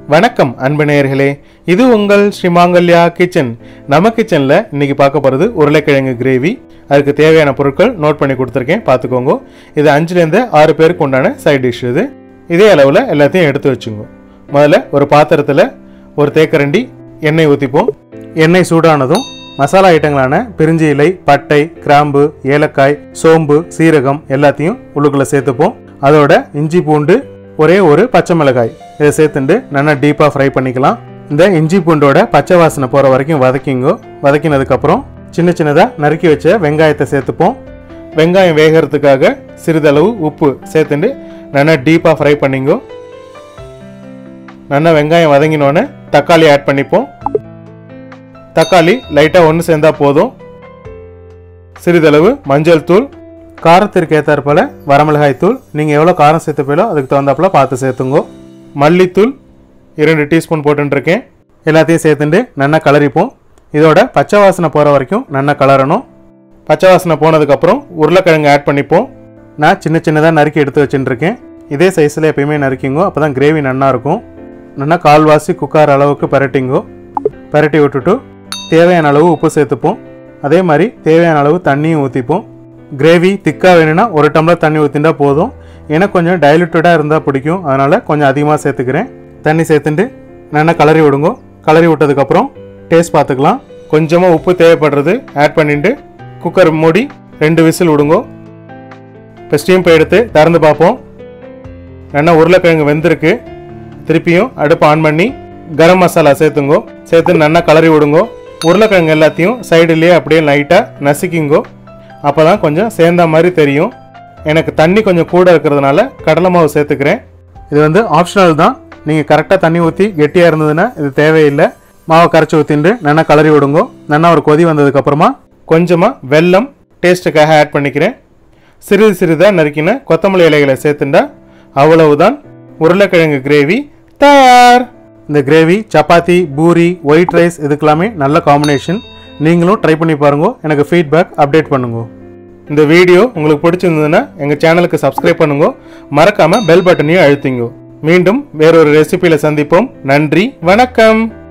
வணக்கம் அன்பு நேயர்களே இது உங்கள் ஸ்ரீமாங்கல்யா கிச்சன் நம்ம கிச்சனில் இன்னைக்கு பார்க்க போகிறது உருளைக்கிழங்கு கிரேவி அதுக்கு தேவையான பொருட்கள் நோட் பண்ணி கொடுத்துருக்கேன் பார்த்துக்கோங்க இது அஞ்சுலேருந்து ஆறு பேருக்கு உண்டான சைட் டிஷ் இது இதே அளவில் எல்லாத்தையும் எடுத்து வச்சுங்க முதல்ல ஒரு பாத்திரத்தில் ஒரு தேக்கரண்டி எண்ணெய் ஊற்றிப்போம் எண்ணெய் சூடானதும் மசாலா ஐட்டங்களான பிரிஞ்சி இலை பட்டை கிராம்பு ஏலக்காய் சோம்பு சீரகம் எல்லாத்தையும் உள்ளுக்குள்ளே சேர்த்துப்போம் அதோட இஞ்சி பூண்டு ஒரே ஒரு பச்சை மிளகாய் இதை சேர்த்துட்டு நல்லா டீப்பாக ஃப்ரை பண்ணிக்கலாம் இந்த இஞ்சி பூண்டோட பச்சை வாசனை போகிற வரைக்கும் வதக்கிங்கோ வதக்கினதுக்கப்புறம் சின்ன சின்னதாக நறுக்கி வச்ச வெங்காயத்தை சேர்த்துப்போம் வெங்காயம் வேகிறதுக்காக சிறிதளவு உப்பு சேர்த்துட்டு நல்லா டீப்பாக ஃப்ரை பண்ணிங்கோ நல்லா வெங்காயம் வதங்கினோடனே தக்காளி ஆட் பண்ணிப்போம் தக்காளி லைட்டாக ஒன்று சேர்ந்தா போதும் சிறிதளவு மஞ்சள் தூள் காரத்திற்கு ஏற்றாற்போல வரமிளகாய் தூள் நீங்கள் எவ்வளோ காரம் சேர்த்துப்பீங்களோ அதுக்கு தகுந்தாப்புல பார்த்து சேர்த்துங்கோ மல்லித்தூள் இரண்டு டீஸ்பூன் போட்டுருக்கேன் எல்லாத்தையும் சேர்த்துட்டு நல்லா கலரிப்போம் இதோட பச்சை வாசனை போகிற வரைக்கும் நல்லா கலரணும் பச்சை வாசனை போனதுக்கப்புறம் உருளைக்கிழங்கு ஆட் பண்ணிப்போம் நான் சின்ன சின்னதாக நறுக்கி எடுத்து வச்சுட்டுருக்கேன் இதே சைஸில் எப்பயுமே நறுக்கிங்கோ அப்போ தான் கிரேவி நல்லா இருக்கும் நல்லா கால்வாசி குக்கார் அளவுக்கு பரட்டிங்கோ பரட்டி விட்டுட்டு தேவையான அளவு உப்பு சேர்த்துப்போம் அதே மாதிரி தேவையான அளவு தண்ணியும் ஊற்றிப்போம் கிரேவி திக்காக வேணும்னா ஒரு டம்ளர் தண்ணி ஊற்றிண்டா போதும் எனக்கு கொஞ்சம் டைலூட்டடாக இருந்தால் பிடிக்கும் அதனால் கொஞ்சம் அதிகமாக சேர்த்துக்கிறேன் தண்ணி சேர்த்துட்டு நல்லா கலரி விடுங்க கலரி விட்டதுக்கப்புறம் டேஸ்ட் பார்த்துக்கலாம் கொஞ்சமாக உப்பு தேவைப்படுறது ஆட் பண்ணிட்டு குக்கர் மூடி ரெண்டு விசில் விடுங்க இப்போ ஸ்டீம் போய் எடுத்து திறந்து பார்ப்போம் நல்லா உருளைக்கிழங்கு வெந்திருக்கு திருப்பியும் அடுப்பு ஆன் பண்ணி கரம் மசாலா சேர்த்துங்கோ சேர்த்து நல்லா கலரி விடுங்கோ உருளைக்கிழங்கு எல்லாத்தையும் சைடுலேயே அப்படியே லைட்டாக நசுக்கிங்கோ அப்போ தான் கொஞ்சம் சேர்ந்த மாதிரி தெரியும் எனக்கு தண்ணி கொஞ்சம் கூட இருக்கிறதுனால கடலை மாவு சேர்த்துக்கிறேன் இது வந்து ஆப்ஷனல் தான் நீங்கள் கரெக்டாக தண்ணி ஊற்றி கெட்டியாக இருந்ததுன்னா இது தேவையில்லை மாவை கரைச்சி ஊற்றிட்டு நல்லா கலரி விடுங்கோ நல்லா ஒரு கொதி வந்ததுக்கப்புறமா கொஞ்சமாக வெல்லம் டேஸ்ட்டுக்காக ஆட் பண்ணிக்கிறேன் சிறிது சிறிதாக நறுக்கின கொத்தமல்லி இலைகளை சேர்த்துண்டா அவ்வளவுதான் உருளைக்கிழங்கு கிரேவி தயார் இந்த gravy chapati puri white rice இதுக்கெல்லாமே நல்ல காம்பினேஷன் நீங்களும் ட்ரை பண்ணி பாருங்க எனக்கு ஃபீட்பேக் அப்டேட் பண்ணுங்க இந்த வீடியோ உங்களுக்கு பிடிச்சிருந்ததுன்னா எங்கள் சேனலுக்கு சப்ஸ்கிரைப் பண்ணுங்க மறக்காமல் பெல் பட்டனையும் அழுத்திங்க மீண்டும் வேறொரு ரெசிபியில் சந்திப்போம் நன்றி வணக்கம்